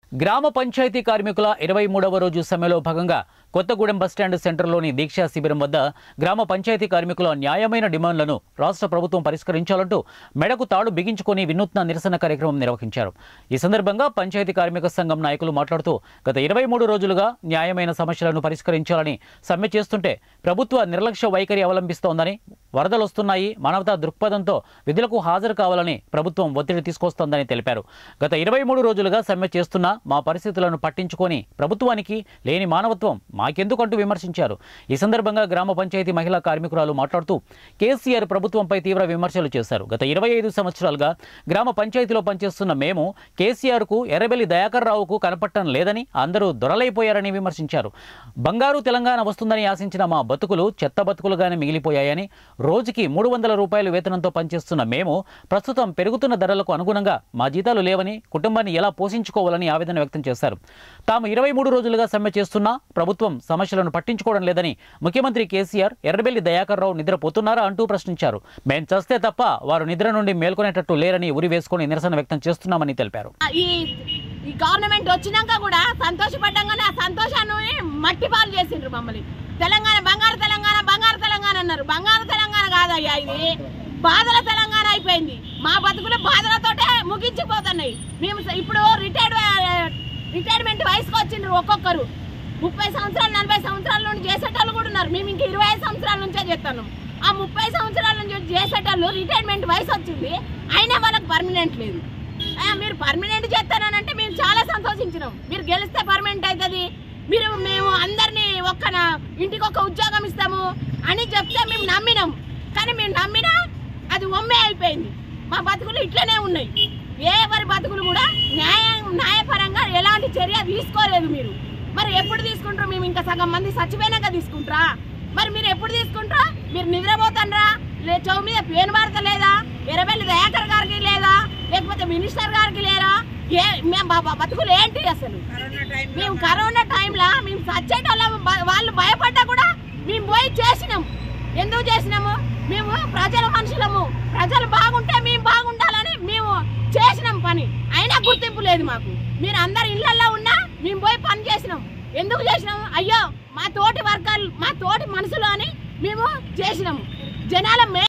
గ్రామ పంచాయతీ కార్మికుల ఇరవై మూడవ రోజు సమ్మెలో భాగంగా కొత్తగూడెం బస్టాండ్ సెంటర్లోని దీక్షా శిబిరం వద్ద గ్రామ పంచాయతీ కార్మికుల న్యాయమైన డిమాండ్లను రాష్ట్ర ప్రభుత్వం పరిష్కరించాలంటూ మెడకు తాడు బిగించుకొని వినూత్న నిరసన కార్యక్రమం నిర్వహించారు ఈ సందర్భంగా పంచాయతీ కార్మిక సంఘం నాయకులు మాట్లాడుతూ గత ఇరవై మూడు రోజులుగా న్యాయమైన సమస్యలను పరిష్కరించాలని సమ్మె చేస్తుంటే ప్రభుత్వ నిర్లక్ష్య వైఖరి అవలంబిస్తోందని వరదలు వస్తున్నాయి మానవతా దృక్పథంతో విధులకు హాజరు కావాలని ప్రభుత్వం ఒత్తిడి తీసుకొస్తోందని తెలిపారు గత ఇరవై మూడు రోజులుగా సమ్మె చేస్తున్నా మా పరిస్థితులను పట్టించుకొని ప్రభుత్వానికి లేని మానవత్వం మాకెందుకంటూ విమర్శించారు ఈ సందర్భంగా గ్రామ పంచాయతీ మహిళా కార్మికురాలు మాట్లాడుతూ కేసీఆర్ ప్రభుత్వంపై తీవ్ర విమర్శలు చేశారు గత ఇరవై ఐదు సంవత్సరాలుగా గ్రామ పంచాయతీలో పనిచేస్తున్న మేము కేసీఆర్కు ఎర్రబెల్లి దయాకర్ రావుకు కనపట్టం లేదని అందరూ దొరలైపోయారని విమర్శించారు బంగారు తెలంగాణ వస్తుందని ఆశించిన మా బతుకులు చెత్త బతుకులుగానే మిగిలిపోయాయని రోజుకి మూడు వందల రూపాయలు వేతనంతో పనిచేస్తున్న మేము ప్రస్తుతం పెరుగుతున్న ధరలకు అనుగుణంగా మా జీతాలు లేవని కుటుంబాన్ని ఎలా పోషించుకోవాలని ఆవేదన వ్యక్తం చేశారు తాము ఇరవై మూడు రోజులుగా సమ్మె చేస్తున్నా ప్రభుత్వం సమస్యలను పట్టించుకోవడం లేదని ముఖ్యమంత్రి కేసీఆర్ ఎర్రబెల్లి దయాకర్ రావు నిద్రపోతున్నారా అంటూ ప్రశ్నించారు మేం చస్తే తప్ప వారు నిద్ర నుండి మేల్కొనేటట్టు లేరని ఉరి వేసుకొని నిరసన వ్యక్తం చేస్తున్నామని తెలిపారు ఈ ఈ గవర్నమెంట్ వచ్చినాక కూడా సంతోషపడ్డంగానే ఆ సంతోషాన్ని మట్టి పాలు చేసిండ్రు మమ్మల్ని తెలంగాణ బంగారు తెలంగాణ బంగారు తెలంగాణ అన్నారు బంగారు తెలంగాణ కాదయ్యా ఇది బాధల తెలంగాణ అయిపోయింది మా బతుకులు బాధలతోటే ముగించిపోతున్నాయి మేము స- ఇప్పుడు రిటైర్డ్ రిటైర్మెంట్ వయసుకు వచ్చిండ్రు ఒక్కొక్కరు ముప్పై సంవత్సరాలు నలభై సంవత్సరాల నుండి చేసేటోళ్ళు కూడా ఉన్నారు మేము ఇంక ఇరవై ఐదు సంవత్సరాల నుంచే చేస్తాను ఆ ముప్పై సంవత్సరాల నుంచి చేసేటోళ్ళు రిటైర్మెంట్ వయసు వచ్చింది అయినా వాళ్ళకి పర్మనెంట్ లేదు ఆ, మీరు పర్మనెంట్ చేస్తానంటే మేము చాలా సంతోషించినాం మీరు గెలిస్తే పర్మనెంట్ అవుతుంది మీరు మేము అందరినీ ఒక్క నా- ఇంటికి ఒక ఉద్యోగం ఇస్తాము అని చెప్తే మేము నమ్మినాం కానీ మేము నమ్మినా అది ఒమ్మే అయిపోయింది మా బతుకులు ఇట్లనే ఉన్నాయి ఏ ఎవరి బతుకులు కూడా న్యాయం న్యాయపరంగా ఎలాంటి చర్య తీసుకోలేదు మీరు మరి ఎప్పుడు తీసుకుంటారు మేము ఇంకా సగం మంది చచ్చిపోయినాక తీసుకుంటారా మరి మీరు ఎప్పుడు తీసుకుంటారా మీరు నిద్రపోతాండ్రా లే చెవు మీద పేను వార్త లేదా ఎర్రబెల్లి దయాకర్ గారికి లేదా లేకపోతే మినిస్టర్ గారికి లేరా ఏ మేము బా- బా- బతుకులు ఏంటి అసలు మేము కరోనా టైంలో మేము సచ్చేటోళ్ళం బ- వాళ్ళు భయపడ్డా కూడా మేము పోయి చేసినాం ఎందుకు చేసినాము మేము ప్రజల మనుషులము ప్రజలు బాగుంటే మేము బాగుండాలని మేము చేసినాం పని అయినా గుర్తింపు లేదు మాకు మీరు అందరు ఇళ్లలో ఉన్నా మేము పోయి పని చేసినాం ఎందుకు చేసినాము అయ్యో మా తోటి వర్గాలు మా తోటి మనుషులు అని మేము చేసినాము జనాల మే